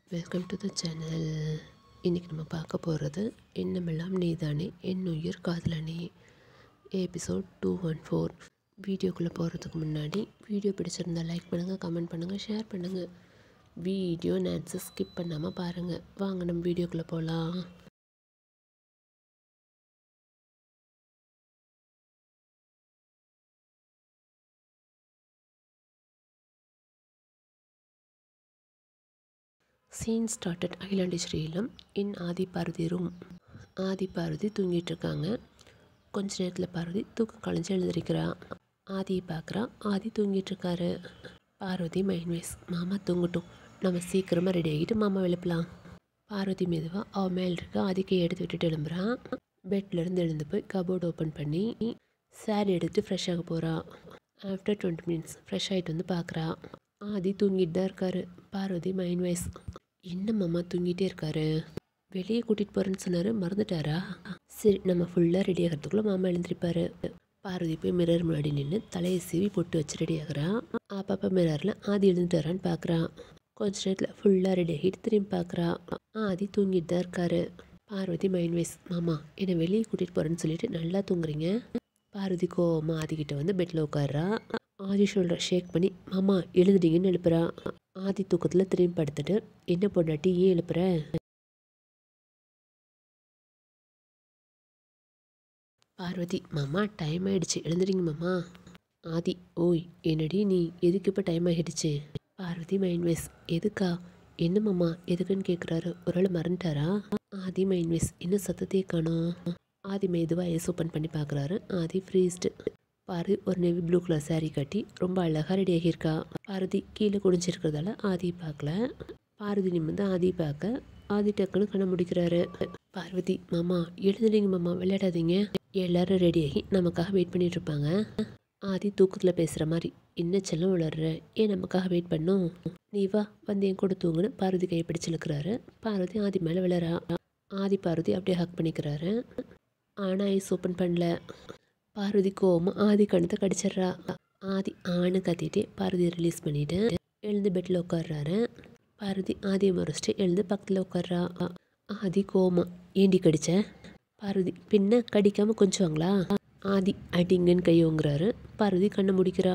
Welcome to the channel இன்றைக்கி நம்ம பார்க்க போகிறது எண்ணமெல்லாம் நீதானே என் உயிர் காதலனே எபிசோட் டூ ஒன் ஃபோர் வீடியோக்குள்ளே போகிறதுக்கு முன்னாடி வீடியோ பிடிச்சிருந்தா லைக் பண்ணுங்கள் கமெண்ட் பண்ணுங்கள் ஷேர் பண்ணுங்கள் வீடியோ நேன்ஸை ஸ்கிப் பண்ணாமல் பாருங்கள் வாங்க நம்ம வீடியோக்குள்ளே போகலாம் சீன் ஸ்டார்டட் ஐலாண்டு ஸ்ரீலம் இன் ஆதி பார்வதி ரூம் ஆதி பார்வதி தூங்கிட்டு இருக்காங்க கொஞ்ச நேரத்தில் பார்வதி தூக்கம் கலைஞ்சு எழுந்திருக்கிறா ஆதியை பார்க்குறா ஆதி தூங்கிட்டு இருக்காரு பார்வதி மைண்ட் வைஸ் மாமா தூங்கட்டும் நம்ம சீக்கிரமாக ரெடி ஆகிட்டு மாமா எழுப்பலாம் பார்வதி மெதுவாக அவன் மேல் இருக்க ஆதிக்கை எடுத்து விட்டுட்டு எழும்புறான் பெட்லேருந்து எழுந்து போய் கபோர்டு ஓப்பன் பண்ணி சாரி எடுத்து ஃப்ரெஷ் ஆக போகிறா ஆஃப்டர் டுவெண்ட்டி மினிட்ஸ் ஃப்ரெஷ் ஆகிட்டு வந்து பார்க்குறா ஆதி தூங்கிட்டு தான் இருக்காரு பார்வதி மைண்ட் வைஸ் என்ன மாமா தூங்கிட்டே இருக்காரு வெளியே கூட்டிகிட்டு போகிறேன்னு சொன்னார் மறந்துட்டாரா சரி நம்ம ஃபுல்லாக ரெடி ஆகிறதுக்குள்ளே மாமா எழுந்திருப்பாரு பார்வதி போய் மிரர் முன்னாடி நின்று தலையை சீவி பொட்டு வச்சு ரெடி ஆகிறா அப்பப்போ மிரரில் ஆதி எழுந்துட்டாரான்னு பார்க்குறான் கொஞ்ச நேரத்தில் ஃபுல்லாக ரெடி ஆகிட்டு திரும்பி பார்க்குறா ஆதி தூங்கிட்டு தான் இருக்காரு பார்வதி மைண்ட் வைஸ் மாமா என்னை வெளியே கூட்டிகிட்டு போகிறேன்னு சொல்லிட்டு நல்லா தூங்குறீங்க பார்வதி கோவமா ஆதிக்கிட்ட வந்து பெட்டில் உட்கார்றா ஆதி ஷோல்டர் ஷேக் பண்ணி மாமா எழுதுட்டீங்கன்னு எழுப்புறா ஆதி தூக்கத்தில் திரும்பி படுத்துட்டு என்ன பொண்டாட்டி ஏன் எழுப்புற பார்வதி மாமா டைம் ஆயிடுச்சு எழுந்துறீங்க மாமா ஆதி ஓய் என்னடி நீ எதுக்கு இப்போ டைம் ஆகிடுச்சு பார்வதி மைண்ட் வேஸ் எதுக்கா என்ன மாமா எதுக்குன்னு கேட்குறாரு ஒரு ஆள் மறந்துட்டாரா ஆதி மைண்ட் வேஸ் இன்னும் சத்தத்தையே காணோம் ஆதி மெதுவாக ஐஸ் ஓப்பன் பண்ணி பார்க்குறாரு ஆதி ஃப்ரீஸ்டு பாரதி ஒரு நெவி ப்ளூ கலர் saree கட்டி ரொம்ப அழகாக ரெடி ஆகியிருக்கா பாரதி கீழே குடிஞ்சிருக்கிறதால ஆதி பார்க்கல பாரதி நிமிந்து ஆதி பார்க்க ஆதி டக்குன்னு கண்ண முடிக்கிறாரு பார்வதி மாமா எழுதுறீங்க மாமா விளையாடாதீங்க எல்லாரும் ரெடியாகி நமக்காக வெயிட் பண்ணிட்டு இருப்பாங்க ஆதி தூக்கத்தில் பேசுகிற மாதிரி என்ன செல்லம் விளர்ற ஏன் நமக்காக வெயிட் பண்ணும் நீ வா வந்து என் கூட தூங்குன்னு பார்வதி கையை பிடிச்சு இழுக்கிறாரு பார்வதி ஆதி மேலே விழறா ஆதி பார்வதி அப்படியே ஹக் பண்ணிக்கிறாரு ஆனால் ஐஸ் ஓப்பன் பண்ணல பார்வதி கோவமா ஆதி கணத்தை கடிச்சிட்றா ஆதி ஆணு கத்திட்டு பார்வதியை ரிலீஸ் பண்ணிட்டு எழுந்து பெட்டில் உட்கார்றாரு பார்வதி ஆதியை மறைச்சிட்டு எழுந்து பக்கத்தில் உட்கார்றா ஆதி கோவமா ஏண்டி கடிச்ச பார்வதி பின்ன கடிக்காம கொஞ்சுவாங்களா ஆதி அடிங்கன்னு கை ஓங்குறாரு பார்வதி கண்ணை முடிக்கிறா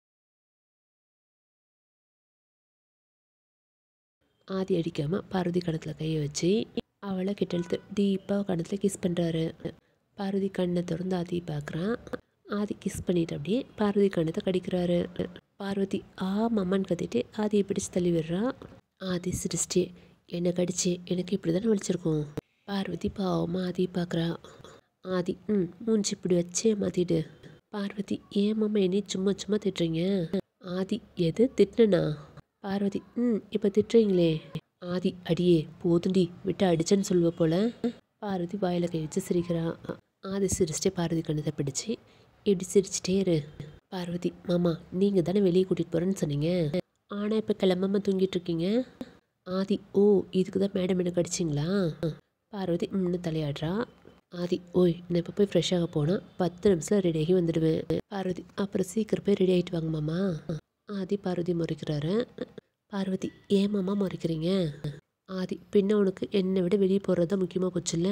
ஆதி அடிக்காம பார்வதி கணத்தில் கையை வச்சு அவளை கிட்டழுத்து டீப்பாக கணத்தில் கிஸ் பண்ணுறாரு பார்வதி கண்ணை திறந்து ஆதி பார்க்குறான் ஆதி கிஸ் பண்ணிட்டு அப்படியே பார்வதி கண்ணத்தை கடிக்கிறாரு பார்வதி ஆ மம்மன் கத்திட்டு ஆதியை பிடிச்சு தள்ளி விடுறான் ஆதி சிரிச்சிட்டே என்னை கடிச்சு எனக்கு இப்படி தானே வலிச்சிருக்கும் பார்வதி பாவமாக ஆதி பார்க்குறா ஆதி ம் மூஞ்சி இப்படி வச்சே மாற்றிடு பார்வதி ஏன் மாமா என்னை சும்மா சும்மா திட்டுறீங்க ஆதி எது திட்டுனா பார்வதி ம் இப்போ திட்டுறீங்களே ஆதி அடியே போதுண்டி விட்டு அடிச்சேன்னு சொல்லுவ போல பார்வதி வாயில் கை வச்சு சிரிக்கிறா ஆதி சிரிச்சிட்டே பார்வதி கண்ணத்தை பிடிச்சி இப்படி சிரிச்சிட்டே இரு பார்வதி மாமா நீங்கள் தானே வெளியே கூட்டிகிட்டு போகிறேன்னு சொன்னீங்க ஆனால் இப்போ கிளம்பாம தூங்கிட்டு இருக்கீங்க ஆதி ஓ இதுக்கு தான் மேடம் என்ன கடிச்சிங்களா பார்வதி ம்னு தலையாடுறா ஆதி ஓய் நான் இப்போ போய் ஃப்ரெஷ்ஷாக போனால் பத்து நிமிஷம் ரெடி ஆகி வந்துடுவேன் பார்வதி அப்புறம் சீக்கிரம் போய் ரெடி ஆகிட்டு வாங்க மாமா ஆதி பார்வதி முறைக்கிறாரு பார்வதி ஏன் மாமா முறைக்கிறீங்க ஆதி பின்ன உனக்கு என்னை விட வெளியே போகிறது தான் முக்கியமாக போச்சுல்ல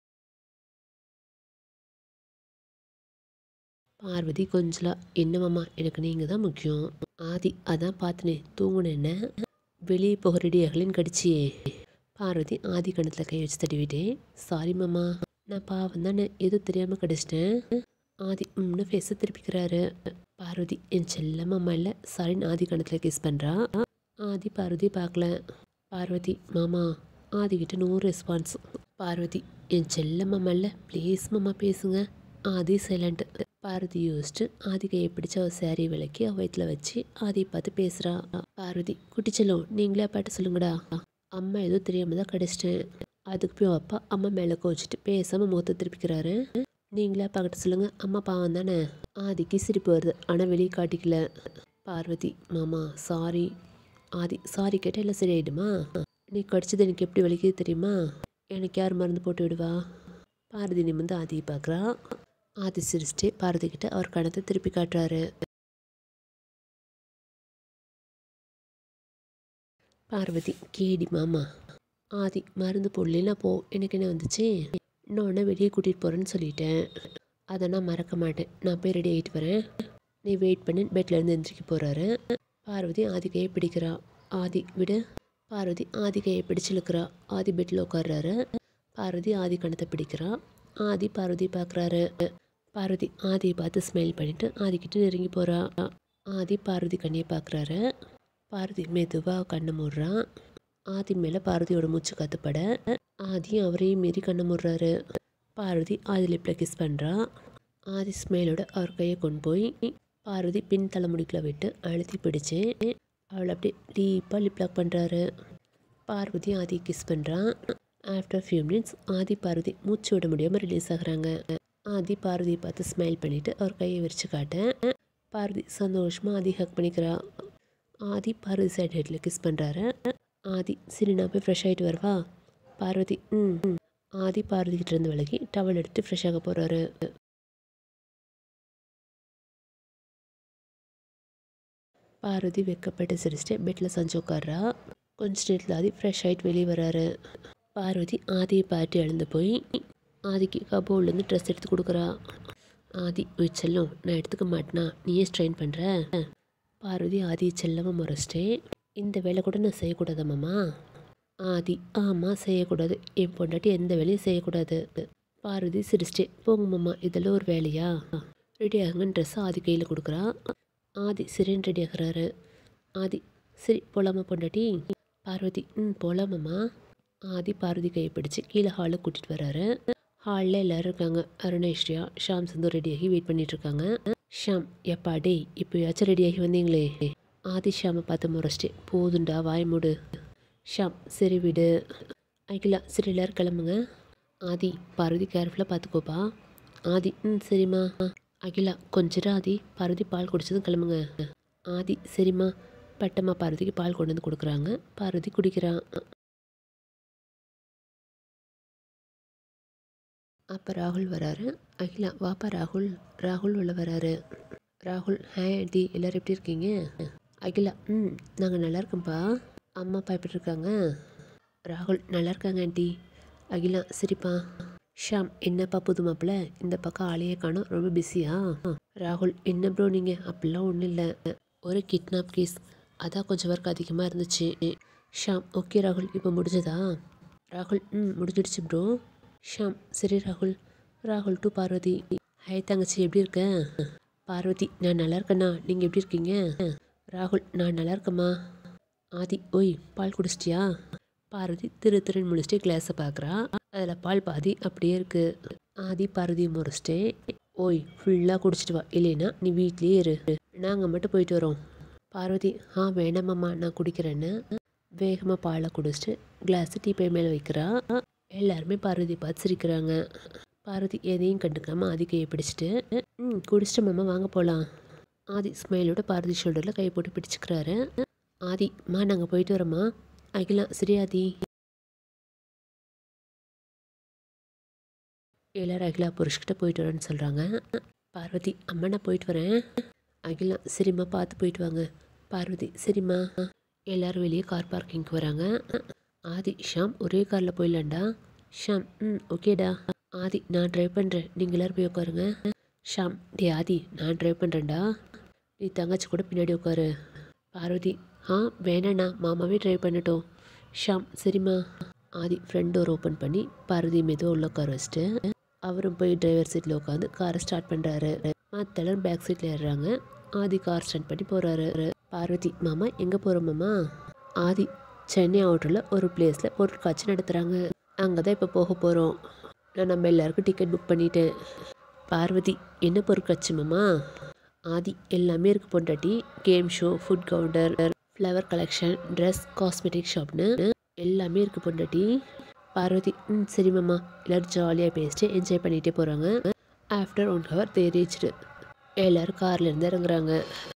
பார்வதி கொஞ்சலா என்ன மாமா எனக்கு நீங்கள் தான் முக்கியம் ஆதி அதான் பார்த்துனே தூங்குனேன்ன வெளியே போக ரெடி ஆகலின்னு கடிச்சியே பார்வதி ஆதி கணத்தில் கை வச்சு தட்டிவிட்டேன் சாரி மாமா நான் பாவம் தானே ஏதோ தெரியாமல் கடிச்சிட்டேன் ஆதி ம்னு ஃபேஸை திருப்பிக்கிறாரு பார்வதி என் செல்ல மாமா இல்லை சாரின்னு ஆதி கணத்தில் கிஸ் பண்ணுறா ஆதி பார்வதி பார்க்கல பார்வதி மாமா ஆதி கிட்ட நோ ரெஸ்பான்ஸ் பார்வதி என் செல்ல மாமா இல்லை ப்ளீஸ் மாமா பேசுங்க ஆதி சைலண்ட் பார்வதி யோசிச்சு ஆதி கையை பிடிச்சு அவ சேரீ விளக்கி அவ வயிற்றுல வச்சு ஆதியை பார்த்து பேசுறா பார்வதி குட்டிச்செல்லம் நீங்களே பாட்டு சொல்லுங்கடா அம்மா ஏதோ தெரியாம தான் கடிச்சிட்டேன் அதுக்கு போய் அப்பா அம்மா மேலே கோச்சிட்டு பேசாம முகத்தை திருப்பிக்கிறாரு நீங்களே பார்க்கட்டு சொல்லுங்க அம்மா பாவம் தானே ஆதிக்கு சிரிப்பு வருது ஆனால் வெளியே காட்டிக்கல பார்வதி மாமா சாரி ஆதி சாரி கேட்டால் எல்லாம் சரியாயிடுமா நீ கடிச்சது எனக்கு எப்படி வலிக்குது தெரியுமா எனக்கு யார் மருந்து போட்டு விடுவா பாரதி நிமிந்து ஆதியை பார்க்குறா ஆதி சிரிச்சிட்டு பாரதி கிட்ட அவர் கணத்தை திருப்பி காட்டுறாரு பார்வதி கேடி மாமா ஆதி மருந்து போடலாம் போ எனக்கு என்ன வந்துச்சு இன்னொன்று வெளியே கூட்டிகிட்டு போகிறேன்னு சொல்லிட்டேன் அதை நான் மறக்க மாட்டேன் நான் போய் ரெடி ஆகிட்டு வரேன் நீ வெயிட் பண்ணி பெட்ல இருந்து எந்திரிக்க போகிறாரு பார்வதி ஆதி கையை பிடிக்கிறா ஆதி விடு பார்வதி ஆதி கையை பிடிச்சு இழுக்கிறா ஆதி பெட்டில் உட்கார்றாரு பார்வதி ஆதி கணத்தை பிடிக்கிறா ஆதி பார்வதி பார்க்குறாரு பார்வதி ஆதியை பார்த்து ஸ்மைல் பண்ணிட்டு ஆதிக்கிட்ட நெருங்கி போகிறா ஆதி பார்வதி கண்ணியை பார்க்குறாரு பார்வதி மெதுவாக கண்ணை மூடுறான் ஆதி மேலே பார்வதியோட மூச்சு கத்துப்பட ஆதி அவரையும் மீறி கண்ணை மூடுறாரு பார்வதி ஆதி லிப்பில் கிஸ் பண்ணுறா ஆதி ஸ்மைலோட அவர் கையை கொண்டு போய் பார்வதி பின் தலைமுடிக்குள்ள விட்டு அழுத்தி பிடிச்சு அவளை அப்படியே டீப்பாக லிப் லாக் பண்ணுறாரு பார்வதி ஆதி கிஸ் பண்ணுறான் after few minutes Aadhi Parvathi மூச்சு விட முடியாமல் ரிலீஸ் ஆகுறாங்க ஆதி பார்வதியை பார்த்து ஸ்மைல் பண்ணிவிட்டு அவர் கையை விரிச்சு காட்ட பார்வதி சந்தோஷமாக ஆதி ஹக் பண்ணிக்கிறா ஆதி பார்வதி சைடு ஹெட்டில் கிஸ் பண்ணுறாரு ஆதி சரி நான் போய் ஃப்ரெஷ் ஆகிட்டு வரவா பார்வதி ம் ம். ஆதி பார்வதி கிட்ட இருந்து விலகி டவல் எடுத்து ஃப்ரெஷ் ஆக போகிறாரு பார்வதி வெக்கப்பட்டு சிரிச்சிட்டு பெட்டில் சஞ்சு உட்கார்றா கொஞ்ச நேரத்தில் ஆதி ஃப்ரெஷ் ஆகிட்டு வெளியே வராரு பார்வதி ஆதியை பார்த்து எழுந்து போய் ஆதிக்கு கபோர்ட்லேருந்து ட்ரெஸ் எடுத்து கொடுக்குறா ஆதி போய் செல்லும் நான் எடுத்துக்க மாட்டேனா நீயே ஸ்ட்ரெயின் பண்ணுற பார்வதி ஆதியை செல்லமாக முறைச்சிட்டே இந்த வேலை கூட நான் செய்யக்கூடாதா மாமா ஆதி ஆமாம் செய்யக்கூடாது என் பொண்டாட்டி எந்த வேலையும் செய்யக்கூடாது பார்வதி சிரிச்சிட்டே போங்க மாமா இதெல்லாம் ஒரு வேலையா ரெடி ஆகுங்கன்னு ட்ரெஸ் ஆதி கையில் கொடுக்குறா ஆதி சரின்னு ரெடி ஆகுறாரு ஆதி சரி போலாமா பொண்டாட்டி பார்வதி ம் போலாமாம்மா ஆதி பார்வதி கையை பிடிச்சு கீழே ஹாலில் கூட்டிகிட்டு வராரு ஹாலில் எல்லாரும் இருக்காங்க அருணேஸ்வரியா ஷாம் சந்து ரெடியாகி வெயிட் பண்ணிட்டு இருக்காங்க ஷாம் எப்பா டேய் இப்போயாச்சும் ரெடியாகி வந்தீங்களே ஆதி ஷாமை பார்த்து முறைச்சிட்டு போதுண்டா வாய் மூடு ஷாம் சரி விடு அகிலா சரி எல்லாரும் கிளம்புங்க ஆதி பார்வதி கேர்ஃபுல்லாக பார்த்துக்கோப்பா ஆதி ம் சரிம்மா அகிலா கொஞ்சம் ஆதி பார்வதி பால் குடிச்சதும் கிளம்புங்க ஆதி சரிம்மா பட்டம்மா பார்வதிக்கு பால் கொண்டு வந்து கொடுக்குறாங்க பார்வதி குடிக்கிறா அப்போ ராகுல் வராரு அகிலா வாப்பா ராகுல் ராகுல் உள்ள வராரு ராகுல் ஹாய் ஆண்டி எல்லோரும் எப்படி இருக்கீங்க அகிலா ம் நாங்கள் நல்லா இருக்கோம்ப்பா அம்மா அப்பா எப்படி இருக்காங்க ராகுல் நல்லா இருக்காங்க ஆண்டி அகிலா சரிப்பா ஷாம் என்னப்பா புது மாப்பிள்ள இந்த பக்கம் ஆளையே காணோம் ரொம்ப பிஸியா ராகுல் என்ன ப்ரோ நீங்கள் அப்படிலாம் ஒன்றும் இல்லை ஒரு கிட்னாப் கேஸ் அதான் கொஞ்சம் ஒர்க் அதிகமாக இருந்துச்சு ஷாம் ஓகே ராகுல் இப்போ முடிஞ்சதா ராகுல் ம் முடிஞ்சிடுச்சு ப்ரோ ஷாம் சரி ராகுல் ராகுல் டு பார்வதி ஹாய் தங்கச்சி எப்படி இருக்க பார்வதி நான் நல்லா இருக்கேண்ணா நீங்கள் எப்படி இருக்கீங்க ராகுல் நான் நல்லா இருக்கேம்மா ஆதி ஓய் பால் குடிச்சிட்டியா பார்வதி திரு திருன்னு முடிச்சுட்டு கிளாஸை பார்க்குறா அதில் பால் பாதி அப்படியே இருக்கு ஆதி பார்வதியை முறைச்சிட்டே ஓய் ஃபுல்லாக குடிச்சிட்டு வா இல்லைன்னா நீ வீட்லேயே இரு நாங்கள் மட்டும் போயிட்டு வரோம் பார்வதி ஆ வேணாமாம்மா நான் குடிக்கிறேன்னு வேகமாக பாலை குடிச்சிட்டு கிளாஸ் டீ பை மேலே வைக்கிறா எல்லாருமே பார்வதி பார்த்து சிரிக்கிறாங்க பார்வதி எதையும் கண்டுக்காம ஆதி கையை பிடிச்சிட்டு ம் குடிச்சிட்டு மாமா வாங்க போகலாம் ஆதி ஸ்மைலோட பார்வதி ஷோல்டரில் கை போட்டு பிடிச்சிக்கிறாரு ஆதி மா நாங்கள் போயிட்டு வரோம்மா அகிலா சரி ஆதி எல்லாரும் அகிலா புருஷ்கிட்ட போயிட்டு வரேன்னு சொல்கிறாங்க பார்வதி அம்மா நான் போயிட்டு வரேன் அகிலா சரிம்மா பார்த்து போயிட்டு வாங்க பார்வதி சரிம்மா எல்லாரும் வெளியே கார் பார்க்கிங்க்கு வராங்க ஆதி ஷாம் ஒரே காரில் போயிடலாம்டா ஷாம் ம் ஓகேடா ஆதி நான் ட்ரைவ் பண்ணுறேன் நீங்கள் எல்லாரும் போய் உட்காருங்க ஷாம் டே ஆதி நான் ட்ரைவ் பண்ணுறேன்டா நீ தங்கச்சி கூட பின்னாடி உட்காரு பார்வதி ஆ வேணாண்ணா மாமாவே ட்ரைவ் பண்ணட்டும் ஷாம் சரிம்மா ஆதி ஃப்ரண்ட் டோர் ஓப்பன் பண்ணி பார்வதி மெதுவாக உள்ள உட்கார வச்சுட்டு அவரும் போய் டிரைவர் சீட்டில் உட்காந்து காரை ஸ்டார்ட் பண்ணுறாரு மற்ற எல்லாரும் பேக் சீட்டில் ஏறுறாங்க ஆதி கார் ஸ்டார்ட் பண்ணி போகிறாரு பார்வதி மாமா எங்கே போகிறோம் மாமா ஆதி சென்னை அவுட்டரில் ஒரு பிளேஸில் பொருட்காட்சி நடத்துகிறாங்க அங்கே தான் இப்போ போக போகிறோம் நான் நம்ம எல்லாருக்கும் டிக்கெட் புக் பண்ணிட்டேன் பார்வதி என்ன பொருட்காட்சி மாமா ஆதி எல்லாமே இருக்கு பொண்டாட்டி game show food counter flower collection dress cosmetic ஷாப்னு எல்லாமே இருக்கு பொண்டாட்டி பார்வதி ம் சரி மாமா எல்லோரும் ஜாலியாக பேசிட்டு என்ஜாய் பண்ணிகிட்டே போகிறாங்க after one hour they reached எல்லோரும் கார்லேருந்து இறங்குறாங்க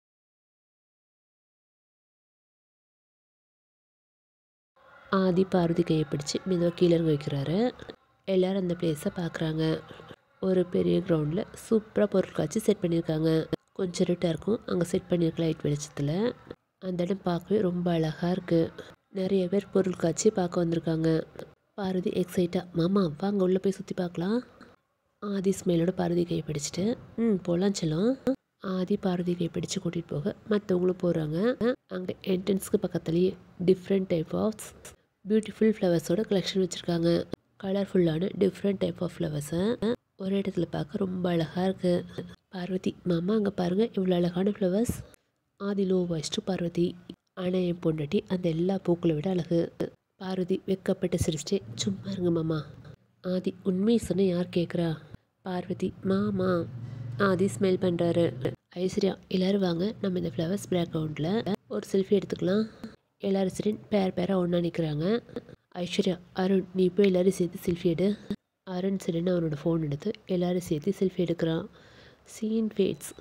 ஆதி பார்வதி கையை பிடிச்சி மெதுவாக கீழே இறங்க வைக்கிறாரு எல்லோரும் அந்த பிளேஸை பார்க்குறாங்க ஒரு பெரிய கிரவுண்டில் சூப்பராக பொருட்காட்சி செட் பண்ணியிருக்காங்க கொஞ்சம் இருட்டாக இருக்கும் அங்கே செட் பண்ணியிருக்க லைட் வெளிச்சத்தில் அந்த இடம் பார்க்கவே ரொம்ப அழகாக இருக்குது நிறைய பேர் பொருட்காட்சி பார்க்க வந்திருக்காங்க பார்வதி எக்ஸைட்டாக மாமா வாங்க உள்ளே போய் சுற்றி பார்க்கலாம் ஆதி ஸ்மெயிலோட பார்வதி கை பிடிச்சிட்டு ம் போகலாம் செல்லம் ஆதி பார்வதி கை பிடிச்சு கூட்டிகிட்டு போக மற்றவங்களும் போகிறாங்க அங்கே என்ட்ரன்ஸ்க்கு பக்கத்துலேயே டிஃப்ரெண்ட் டைப் ஆஃப் பியூட்டிஃபுல் ஃப்ளவர்ஸோட கலெக்ஷன் வச்சுருக்காங்க கலர்ஃபுல்லான டிஃப்ரெண்ட் டைப் ஆஃப் ஃப்ளவர்ஸை ஒரு இடத்துல பார்க்க ரொம்ப அழகாக இருக்குது பார்வதி மாமா அங்கே பாருங்கள் இவ்வளோ அழகான flowers Aadhi low voiced Parvathi ஆனால் என் பொண்டாட்டி அந்த எல்லா பூக்களை விட அழகு பார்வதி வெக்கப்பட்டு சிரிச்சிட்டு சும்மா இருங்க மாமா ஆதி உண்மையை சொன்ன யார் கேட்குறா பார்வதி மாமா ஆதி ஸ்மெல் பண்ணுறாரு ஐஸ்வர்யா எல்லோரும் வாங்க நம்ம இந்த ஃப்ளவர்ஸ் பேக்ரவுண்டில் ஒரு செல்ஃபி எடுத்துக்கலாம் எல்லாரும் சரி பேர் பேராக ஒன்றா நிற்கிறாங்க ஐஸ்வர்யா அருண் நீ போய் எல்லோரும் சேர்த்து செல்ஃபி எடு அருண் சரின்னு அவனோட ஃபோன் எடுத்து எல்லோரும் சேர்த்து செல்ஃபி எடுக்கிறான் scene fades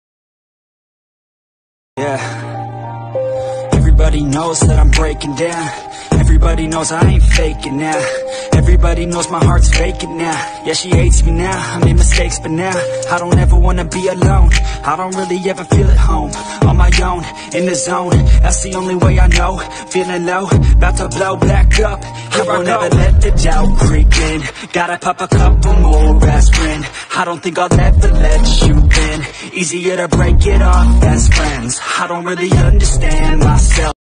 Yeah. Everybody knows that I'm breaking down. Everybody knows I ain't faking now. Everybody knows my heart's faking now. Yeah, she hates me now. I made mistakes, but now I don't ever wanna be alone. I don't really ever feel at home. On my own, in the zone. That's the only way I know. Feeling low, about to blow back up. I won't ever let the doubt creep in. Gotta pop a couple more aspirin. I don't think I'll ever let you in. Easier to break it off best friends. I don't really understand myself.